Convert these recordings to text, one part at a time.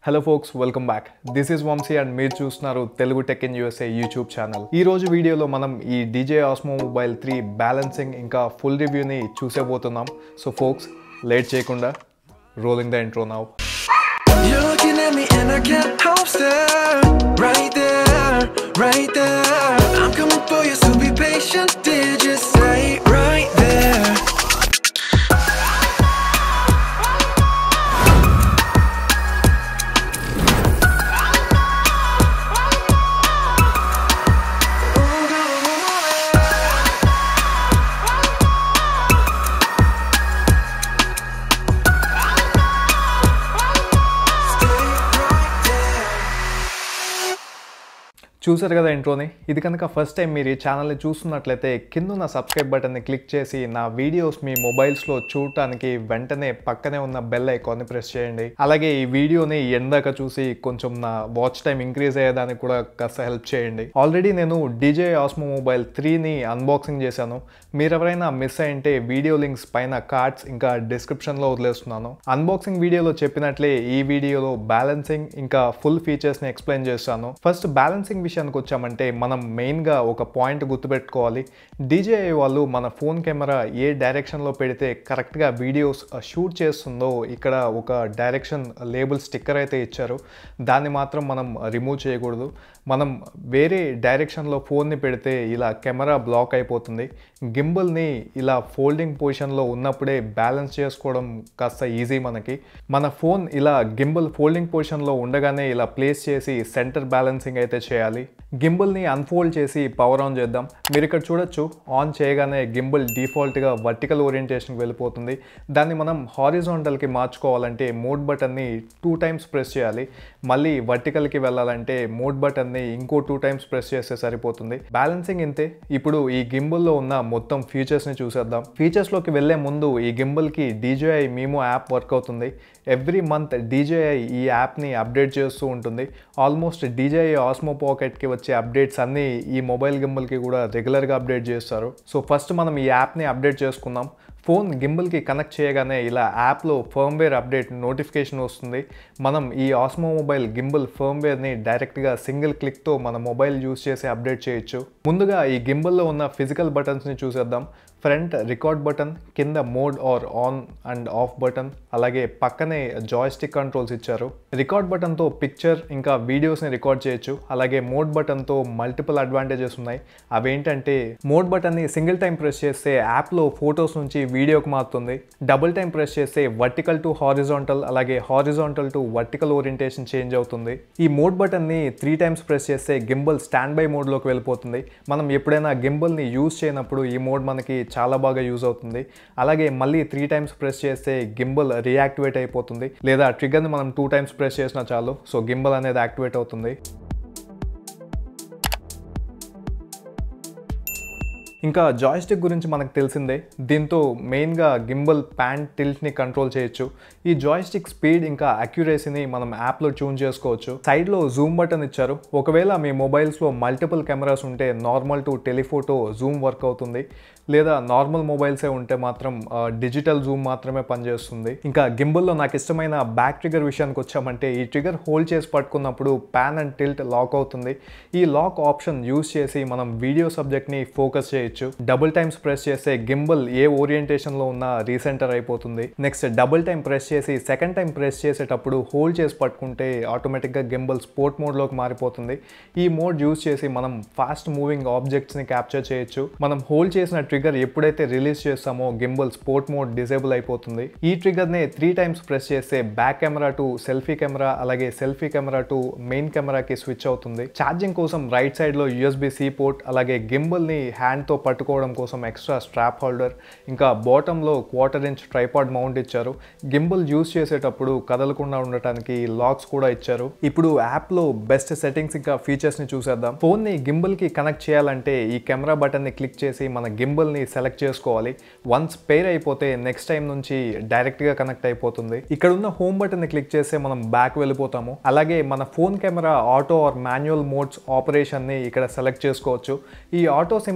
Hello folks welcome back this is Vamshi and మీరు చూస్తున్నారు Telugu tech in USA YouTube channel ఈ రోజు వీడియోలో మనం ఈ DJI Osmo mobile three balancing ఇంకా ఫుల్ రివ్యూని చూసేబోతున్నాం సో ఫోక్స్ లేట్ చేయకుండా rolling the intro now You're looking at me and I can't help stare. Right there, right there. I'm coming for you, so be patient. Did you say right there? Stay right there. చూసారు కదా ఇంట్రోని ఇది కనుక first time మీరు ఈ ఛానల్ని చూస్తున్నట్లయితే కింద ఉన్న సబ్స్క్రైబ్ బటన్ని క్లిక్ చేసి నా వీడియోస్ మీ మొబైల్స్లో చూడటానికి వెంటనే పక్కనే ఉన్న బెల్ ఐకాన్ని ప్రెస్ చేయండి అలాగే ఈ వీడియోని ఎందాక చూసి కొంచెం నా వాచ్ టైం ఇంక్రీజ్ అయ్యేదానికి కూడా కాస్త హెల్ప్ చేయండి ఆల్రెడీ నేను డీజే ఆస్మో మొబైల్ త్రీని అన్బాక్సింగ్ చేశాను మీరు ఎవరైనా మిస్ అయింటే వీడియో లింక్స్ పైన కార్డ్స్ ఇంకా డిస్క్రిప్షన్లో వదిలేస్తున్నాను అన్బాక్సింగ్ వీడియోలో చెప్పినట్లే ఈ వీడియోలో బ్యాలెన్సింగ్ ఇంకా ఫుల్ ఫీచర్స్ని ఎక్స్ప్లెయిన్ చేస్తాను ఫస్ట్ బ్యాలెన్సింగ్ విషయానికి వచ్చామంటే మనం మెయిన్గా ఒక పాయింట్ గుర్తుపెట్టుకోవాలి డీజేఐ వాళ్ళు మన ఫోన్ కెమెరా ఏ డైరెక్షన్లో పెడితే కరెక్ట్గా వీడియోస్ షూట్ చేస్తుందో ఇక్కడ ఒక డైరెక్షన్ లేబుల్ స్టిక్కర్ అయితే ఇచ్చారు దాన్ని మాత్రం మనం రిమూవ్ చేయకూడదు మనం వేరే డైరెక్షన్లో ఫోన్ని పెడితే ఇలా కెమెరా బ్లాక్ అయిపోతుంది గింబల్ని ఇలా ఫోల్డింగ్ పొజిషన్లో ఉన్నప్పుడే బ్యాలెన్స్ చేసుకోవడం కాస్త ఈజీ మనకి మన ఫోన్ ఇలా గింబల్ ఫోల్డింగ్ పొజిషన్లో ఉండగానే ఇలా ప్లేస్ చేసి సెంటర్ బ్యాలెన్సింగ్ అయితే చేయాలి గింబల్ని అన్ఫోల్డ్ చేసి పవర్ ఆన్ చేద్దాం మీరు ఇక్కడ చూడొచ్చు ఆన్ చేయగానే గింబల్ డిఫాల్ట్గా వర్టికల్ ఓరియంటేషన్కి వెళ్ళిపోతుంది దాన్ని మనం హారిజాంటల్కి మార్చుకోవాలంటే మోడ్ బటన్ని టూ టైమ్స్ ప్రెస్ చేయాలి మళ్ళీ వర్టికల్కి వెళ్ళాలంటే మోడ్ బటన్ని ఇంకో టూ టైమ్స్ ప్రెస్ చేస్తే సరిపోతుంది బ్యాలెన్సింగ్ ఇంతే ఇప్పుడు ఈ గింబల్లో ఉన్న మొత్తం ఫీచర్స్ని చూసేద్దాం ఫీచర్స్లోకి వెళ్ళే ముందు ఈ గింబల్కి డీజేఐ మీమో యాప్ వర్క్ అవుతుంది ఎవ్రీ మంత్ డీజేఐ ఈ యాప్ని అప్డేట్ చేస్తూ ఉంటుంది ఆల్మోస్ట్ డీజేఐ ఆస్మో పాకెట్కి వచ్చే అప్డేట్స్ అన్నీ ఈ మొబైల్ గింబల్కి కూడా రెగ్యులర్గా అప్డేట్ చేస్తారు సో ఫస్ట్ మనం ఈ యాప్ని అప్డేట్ చేసుకుందాం ఫోన్ గింబల్కి కనెక్ట్ చేయగానే ఇలా యాప్లో ఫర్మ్వేర్ అప్డేట్ నోటిఫికేషన్ వస్తుంది మనం ఈ ఆస్మో మొబైల్ గింబల్ ఫర్మ్వేర్ని డైరెక్ట్గా సింగిల్ క్లిక్తో మన మొబైల్ యూస్ చేసి అప్డేట్ చేయొచ్చు ముందుగా ఈ గింబల్లో ఉన్న ఫిజికల్ బటన్స్ని చూసేద్దాం ఫ్రంట్ రికార్డ్ బటన్ కింద mode or on and off button అలాగే పక్కనే జాయ్స్టిక్ కంట్రోల్స్ ఇచ్చారు రికార్డ్ బటన్తో పిక్చర్ ఇంకా వీడియోస్ని రికార్డ్ చేయొచ్చు అలాగే మోడ్ బటన్తో మల్టిపుల్ అడ్వాంటేజెస్ ఉన్నాయి అవేంటంటే మోడ్ బటన్ని సింగిల్ టైం ప్రెస్ చేస్తే యాప్లో ఫొటోస్ నుంచి వీడియోకి మారుతుంది డబుల్ టైం ప్రెస్ చేస్తే వర్టికల్ టు హారిజాంటల్ అలాగే horizontal to vertical orientation change అవుతుంది ఈ మోడ్ బటన్ని త్రీ టైమ్స్ ప్రెస్ చేస్తే గింబల్ స్టాండ్ బై మోడ్లోకి వెళ్ళిపోతుంది మనం ఎప్పుడైనా గింబల్ని యూజ్ చేయనప్పుడు ఈ మోడ్ మనకి చాలా బాగా యూజ్ అవుతుంది అలాగే మళ్ళీ త్రీ టైమ్స్ ప్రెస్ చేస్తే గింబల్ రియాక్టివేట్ అయిపోతుంది లేదా ట్రిగర్ని మనం టూ టైమ్స్ ప్రెస్ చేసినా చాలు సో గింబల్ అనేది యాక్టివేట్ అవుతుంది ఇంకా జాయిస్టిక్ గురించి మనకు తెలిసిందే దీంతో మెయిన్గా గింబల్ ప్యాంట్ టిల్ట్ని కంట్రోల్ చేయొచ్చు ఈ జాయిస్టిక్ స్పీడ్ ఇంకా అక్యురేసీని మనం యాప్లో ట్యూన్ చేసుకోవచ్చు సైడ్లో జూమ్ బటన్ ఇచ్చారు ఒకవేళ మీ మొబైల్స్లో మల్టిపుల్ కెమెరాస్ ఉంటే normal to telephoto zoom work అవుతుంది లేదా నార్మల్ మొబైల్సే ఉంటే మాత్రం డిజిటల్ జూమ్ మాత్రమే పనిచేస్తుంది ఇంకా గింబల్లో నాకు ఇష్టమైన బ్యాక్ ట్రిగర్ విషయానికి వచ్చామంటే ఈ ట్రిగర్ హోల్డ్ చేసి పట్టుకున్నప్పుడు ప్యాన్ అండ్ టిల్ట్ లాక్ అవుతుంది ఈ లాక్ ఆప్షన్ యూస్ చేసి మనం వీడియో సబ్జెక్ట్ని ఫోకస్ చేయొచ్చు డబుల్ టైమ్స్ ప్రెస్ చేస్తే గింబల్ ఏ ఓరియంటేషన్లో ఉన్నా రీసెంటర్ అయిపోతుంది నెక్స్ట్ డబుల్ టైం ప్రెస్ చేసి సెకండ్ టైం ప్రెస్ చేసేటప్పుడు హోల్డ్ చేసి పట్టుకుంటే ఆటోమేటిక్గా గింబల్ స్పోర్ట్ మోడ్లోకి మారిపోతుంది ఈ మోడ్ యూస్ చేసి మనం ఫాస్ట్ మూవింగ్ ఆబ్జెక్ట్స్ని క్యాప్చర్ చేయొచ్చు మనం హోల్డ్ చేసిన ట్రిగర్ ఎప్పుడైతే రిలీజ్ చేస్తామో గింబల్ స్పోర్ట్ మోడ్ డిసేబుల్ అయిపోతుంది ఈ ట్రిగర్ని త్రీ టైమ్స్ ప్రెస్ చేస్తే back camera to selfie camera అలాగే సెల్ఫీ కెమెరా టు మెయిన్ కెమెరాకి స్విచ్ అవుతుంది ఛార్జింగ్ కోసం రైట్ సైడ్లో యూఎస్బి సి పోర్ట్ అలాగే గింబల్ని హ్యాండ్తో పట్టుకోవడం కోసం ఎక్స్ట్రా స్ట్రాప్ హోల్డర్ ఇంకా బాటంలో క్వార్టర్ ఇంచ్ ట్రైపాడ్ మౌంట్ ఇచ్చారు గింబల్ యూస్ చేసేటప్పుడు కదలకుండా ఉండటానికి లాక్స్ కూడా ఇచ్చారు ఇప్పుడు యాప్లో బెస్ట్ సెట్టింగ్స్ ఇంకా ఫీచర్స్ని చూసేద్దాం ఫోన్ని గింబల్కి కనెక్ట్ చేయాలంటే ఈ కెమెరా బటన్ని క్లిక్ చేసి మన గింబల్ ని సెలెక్ట్ చేసుకోవాలి వన్స్ పేర్ అయిపోతే నెక్స్ట్ టైం నుంచి డైరెక్ట్గా కనెక్ట్ అయిపోతుంది ఇక్కడ ఉన్న హోమ్ బటన్ని క్లిక్ చేస్తే మనం బ్యాక్ వెళ్ళిపోతాము అలాగే మన phone camera auto or manual modes ఆపరేషన్ని ఇక్కడ సెలెక్ట్ చేసుకోవచ్చు ఈ ఆటో సింబల్ పైన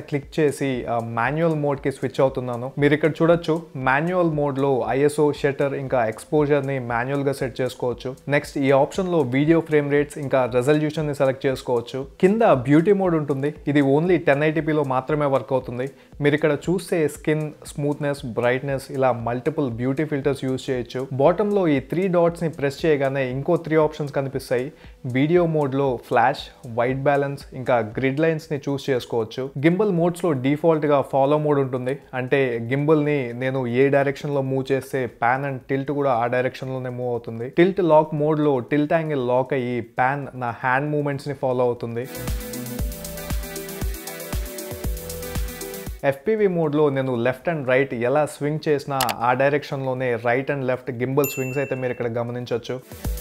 క్లిక్ చేసి మాన్యువల్ మోడ్కి స్విచ్ అవుతున్నాను మీరు ఇక్కడ చూడొచ్చు మాన్యువల్ మోడ్లో ఐఎస్ఓ షటర్ ఇంకా ఎక్స్పోజర్ని మాన్యువల్గా సెట్ చేసుకోవచ్చు నెక్స్ట్ ఈ ఆప్షన్లో వీడియో ఫ్రేమ్ రేట్స్ ఇంకా రెజల్యూషన్ని సెలెక్ట్ చేసుకోవచ్చు కింద బ్యూటీ మోడ్ ఉంటుంది ఇది ఓన్లీ టెన్ ఐటీపీలో మాత్రమే వర్క్ అవుతుంది మీరు ఇక్కడ చూస్తే స్కిన్ స్మూత్నెస్ బ్రైట్నెస్ ఇలా మల్టిపుల్ బ్యూటీ ఫిల్టర్స్ యూజ్ చేయొచ్చు బాటంలో ఈ త్రీ డాట్స్ని ప్రెస్ చేయగానే ఇంకో త్రీ ఆప్షన్స్ కనిపిస్తాయి వీడియో మోడ్లో ఫ్లాష్ వైట్ బ్యాలెన్స్ ఇంకా గ్రిడ్ లైన్స్ని చూస్ చేసుకోవచ్చు గింబల్ మోడ్స్లో డిఫాల్ట్గా ఫాలో మోడ్ ఉంటుంది అంటే గింబల్ని నేను ఏ డైరెక్షన్లో మూవ్ చేస్తే ప్యాన్ అండ్ టిల్ట్ కూడా ఆ డైరెక్షన్లోనే మూవ్ అవుతుంది టిల్ట్ లాక్ మోడ్లో టిల్ట్ యాంగిల్ లాక్ అయ్యి ప్యాన్ నా హ్యాండ్ మూమెంట్స్ని ఫాలో అవుతుంది ఎఫ్పివి మోడ్లో నేను లెఫ్ట్ అండ్ రైట్ ఎలా స్వింగ్ చేసినా ఆ డైరెక్షన్లోనే right and left gimbal swings అయితే మీరు ఇక్కడ గమనించవచ్చు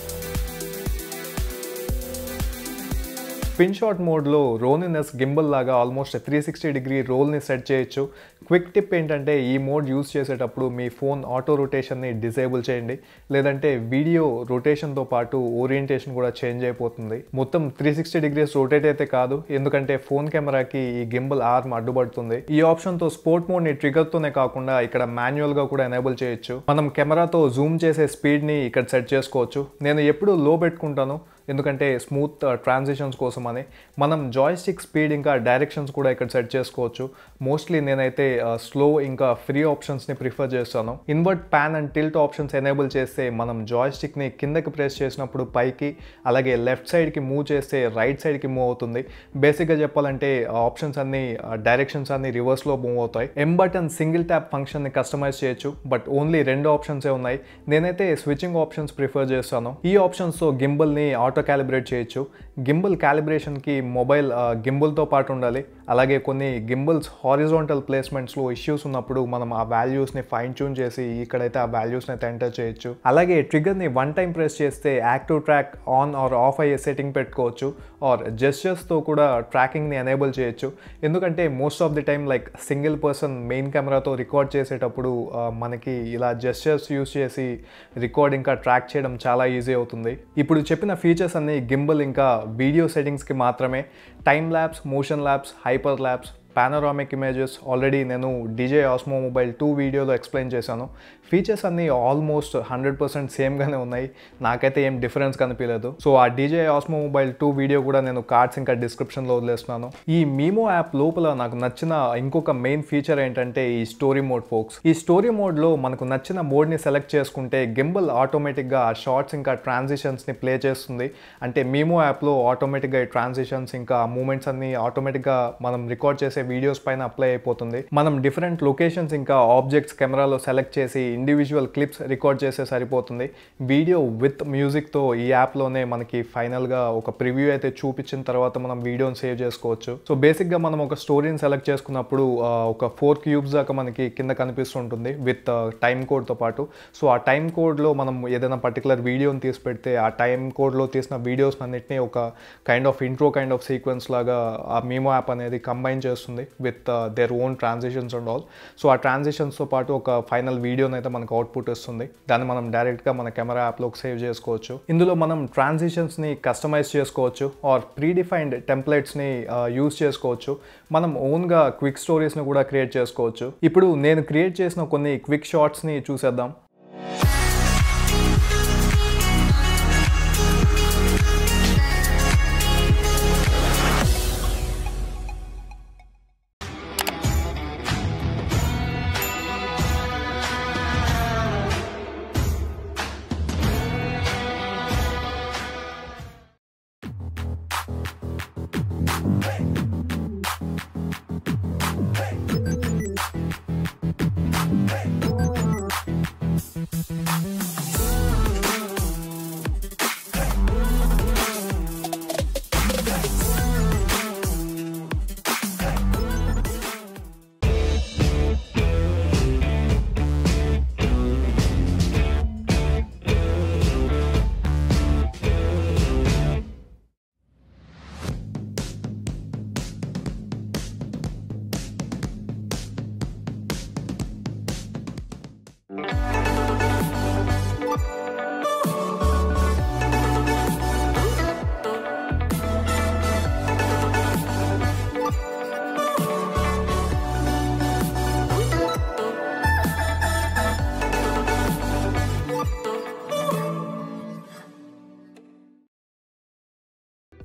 పిన్ షాట్ మోడ్లో రోనినెస్ గింబల్ లాగా ఆల్మోస్ట్ త్రీ సిక్స్టీ డిగ్రీ రోల్ని సెట్ చేయొచ్చు క్విక్ టిప్ ఏంటంటే ఈ మోడ్ యూస్ చేసేటప్పుడు మీ ఫోన్ ఆటో రొటేషన్ని డిసేబుల్ చేయండి లేదంటే వీడియో రొటేషన్తో పాటు ఓరియంటేషన్ కూడా చేంజ్ అయిపోతుంది మొత్తం త్రీ సిక్స్టీ డిగ్రీస్ రొటేట్ అయితే కాదు ఎందుకంటే ఫోన్ కెమెరాకి ఈ గింబల్ ఆర్మ్ అడ్డుపడుతుంది ఈ ఆప్షన్తో స్పోర్ట్ మోడ్ని ట్రిగర్తోనే కాకుండా ఇక్కడ మాన్యువల్గా కూడా ఎనేబుల్ చేయొచ్చు మనం కెమెరాతో జూమ్ చేసే స్పీడ్ని ఇక్కడ సెట్ చేసుకోవచ్చు నేను ఎప్పుడు లో పెట్టుకుంటాను ఎందుకంటే స్మూత్ ట్రాన్సిషన్స్ కోసం అని మనం జాయ్స్టిక్ స్పీడ్ ఇంకా డైరెక్షన్స్ కూడా ఇక్కడ సెట్ చేసుకోవచ్చు మోస్ట్లీ నేనైతే స్లో ఇంకా ఫ్రీ ఆప్షన్స్ని ప్రిఫర్ చేస్తాను invert pan and tilt options enable చేస్తే మనం జాయ్స్టిక్ని కిందకి ప్రెస్ చేసినప్పుడు పైకి అలాగే లెఫ్ట్ సైడ్కి మూవ్ చేస్తే రైట్ సైడ్కి మూవ్ అవుతుంది బేసిక్గా చెప్పాలంటే ఆప్షన్స్ అన్ని డైరెక్షన్స్ అన్ని రివర్స్లో మూవ్ అవుతాయి ఎం బటన్ సింగిల్ ట్యాప్ ఫంక్షన్ని కస్టమైజ్ చేయొచ్చు బట్ ఓన్లీ రెండు ఆప్షన్సే ఉన్నాయి నేనైతే స్విచ్చింగ్ ఆప్షన్స్ ప్రిఫర్ చేస్తాను ఈ ఆప్షన్స్తో గింబల్ని ఆటో క్యాలిబ్రేట్ చేయొచ్చు గింబల్ క్యాలిబ్రేషన్కి మొబైల్ గింబల్తో పాటు ఉండాలి అలాగే కొన్ని గింబల్స్ హారిజాంటల్ ప్లేస్మెంట్స్లో ఇష్యూస్ ఉన్నప్పుడు మనం ఆ వాల్యూస్ని ఫైన్ ట్యూన్ చేసి ఇక్కడైతే ఆ వాల్యూస్ని అయితే ఎంటర్ చేయొచ్చు అలాగే ట్రిగర్ని వన్ టైం ప్రెస్ చేస్తే active track on or off అయ్యే సెట్టింగ్ పెట్టుకోవచ్చు ఆర్ జెస్టర్స్తో కూడా ట్రాకింగ్ని ఎనేబుల్ చేయొచ్చు ఎందుకంటే most of the time like single person main కెమెరాతో రికార్డ్ చేసేటప్పుడు మనకి ఇలా జెస్టర్స్ యూస్ చేసి రికార్డ్ ఇంకా ట్రాక్ చేయడం చాలా ఈజీ అవుతుంది ఇప్పుడు చెప్పిన ఫీచర్స్ అన్ని గింబల్ ఇంకా వీడియో సెట్టింగ్స్కి మాత్రమే time lapse motion lapse hyper lapse panoramic images already నేను డీజే ఆస్మో మొబైల్ టూ వీడియోలో ఎక్స్ప్లెయిన్ చేశాను ఫీచర్స్ అన్నీ ఆల్మోస్ట్ హండ్రెడ్ పర్సెంట్ సేమ్గానే ఉన్నాయి నాకైతే ఏం డిఫరెన్స్ కనిపించలేదు సో ఆ DJI Osmo mobile two video కూడా నేను కార్డ్స్ ఇంకా డిస్క్రిప్షన్లో వదిలేస్తున్నాను ఈ మీమో యాప్ లోపల నాకు నచ్చిన ఇంకొక మెయిన్ ఫీచర్ ఏంటంటే ఈ స్టోరీ మోడ్ ఫోక్స్ ఈ స్టోరీ మోడ్లో మనకు నచ్చిన మోడ్ని సెలెక్ట్ చేసుకుంటే గింబల్ ఆటోమేటిక్గా ఆ షార్ట్స్ ఇంకా ట్రాన్సిషన్స్ని ప్లే చేస్తుంది అంటే మీమో యాప్లో ఆటోమేటిక్గా ఈ ట్రాన్సిషన్స్ ఇంకా మూమెంట్స్ అన్ని ఆటోమేటిక్గా మనం రికార్డ్ చేసే వీడియోస్ పైన అప్లై అయిపోతుంది మనం డిఫరెంట్ లొకేషన్స్ ఇంకా ఆబ్జెక్ట్స్ కెమెరాలో సెలెక్ట్ చేసి ఇండివిజువల్ క్లిప్స్ రికార్డ్ చేస్తే సరిపోతుంది వీడియో విత్ మ్యూజిక్తో ఈ యాప్లోనే మనకి ఫైనల్గా ఒక ప్రివ్యూ అయితే చూపించిన తర్వాత మనం వీడియోని సేవ్ చేసుకోవచ్చు సో బేసిక్గా మనం ఒక స్టోరీని సెలెక్ట్ చేసుకున్నప్పుడు ఒక ఫోర్ క్యూబ్స్ దాకా మనకి కింద కనిపిస్తుంటుంది విత్ టైం కోడ్తో పాటు సో ఆ టైం కోడ్లో మనం ఏదైనా పర్టికులర్ వీడియోని తీసి పెడితే ఆ టైం కోడ్లో తీసిన వీడియోస్ అన్నిటిని ఒక kind of intro kind of sequence లాగా ఆ మీమో యాప్ అనేది కంబైన్ చేస్తుంది with their own transitions and all so ఆ ట్రాన్సిషన్స్తో పాటు ఒక ఫైనల్ వీడియోని అయితే మనకు అవుట్పుట్ ఇస్తుంది దాన్ని మనం డైరెక్ట్గా మన కెమెరా యాప్లోకి సేవ్ చేసుకోవచ్చు ఇందులో మనం ట్రాన్సిషన్స్ని కస్టమైజ్ చేసుకోవచ్చు ఆర్ ప్రీడిఫైన్డ్ టెంప్లెట్స్ని యూస్ చేసుకోవచ్చు మనం ఓన్గా క్విక్ స్టోరీస్ని కూడా క్రియేట్ చేసుకోవచ్చు ఇప్పుడు నేను క్రియేట్ చేసిన కొన్ని క్విక్ షార్ట్స్ని చూసేద్దాం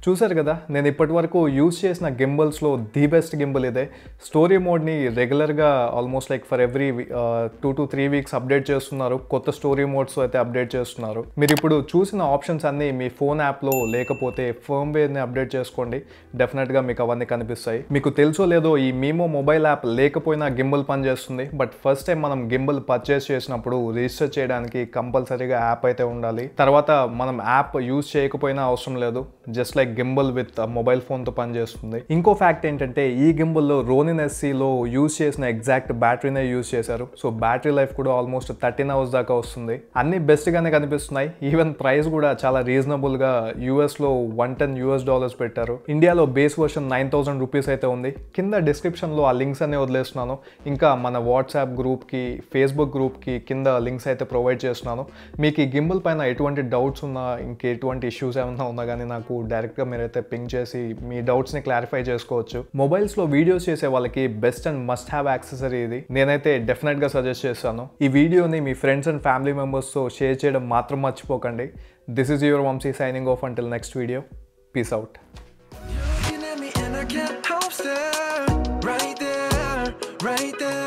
చూసారు కదా నేను ఇప్పటి వరకు యూజ్ చేసిన గింబల్స్లో ది బెస్ట్ గింబల్ ఇదే స్టోరీ మోడ్ని రెగ్యులర్గా almost like for every two to three weeks update చేస్తున్నారు కొత్త స్టోరీ మోడ్స్ అయితే అప్డేట్ చేస్తున్నారు మీరు ఇప్పుడు చూసిన ఆప్షన్స్ అన్నీ మీ ఫోన్ యాప్లో లేకపోతే ఫర్మ్వేర్ని అప్డేట్ చేసుకోండి డెఫినెట్గా మీకు అవన్నీ కనిపిస్తాయి మీకు తెలుసో లేదో ఈ మీమో మొబైల్ యాప్ లేకపోయినా గింబల్ పనిచేస్తుంది బట్ ఫస్ట్ టైం మనం గింబల్ పర్చేస్ చేసినప్పుడు రిజిస్టర్ చేయడానికి కంపల్సరీగా యాప్ అయితే ఉండాలి తర్వాత మనం యాప్ యూజ్ చేయకపోయినా అవసరం లేదు just like gimbal with mobile ఫోన్తో పనిచేస్తుంది ఇంకో ఫ్యాక్ట్ ఏంటంటే ఈ గింబల్లో రోనిన్ ఎస్సీలో యూజ్ చేసిన ఎగ్జాక్ట్ బ్యాటరీనే యూజ్ చేశారు సో బ్యాటరీ లైఫ్ కూడా ఆల్మోస్ట్ థర్టీన్ అవర్స్ దాకా వస్తుంది అన్ని బెస్ట్గానే కనిపిస్తున్నాయి ఈవెన్ ప్రైస్ కూడా చాలా రీజనబుల్గా యూఎస్లో వన్ టెన్ యూఎస్ డాలర్స్ పెట్టారు ఇండియాలో base version nine thousand rupees అయితే ఉంది కింద డిస్క్రిప్షన్లో ఆ లింక్స్ అన్ని వదిలేస్తున్నాను ఇంకా మన వాట్సాప్ గ్రూప్కి ఫేస్బుక్ గ్రూప్కి కింద లింక్స్ అయితే ప్రొవైడ్ చేస్తున్నాను మీకు ఈ గింబల్ పైన ఎటువంటి డౌట్స్ ఉన్నా ఇంకెటువంటి ఇష్యూస్ ఏమైనా ఉన్నా కానీ నాకు డైరెక్ట్గా మీరైతే పింక్ చేసి మీ డౌట్స్ని క్లారిఫై చేసుకోవచ్చు మొబైల్స్లో వీడియోస్ చేసే వాళ్ళకి best and must have accessory ఇది నేనైతే డెఫినెట్గా సజెస్ట్ చేస్తాను ఈ వీడియోని మీ ఫ్రెండ్స్ అండ్ ఫ్యామిలీ మెంబర్స్తో షేర్ చేయడం మాత్రం మర్చిపోకండి this is your Vamshi signing off until next video peace out Looking at me and I can't help stare. Right there, right there.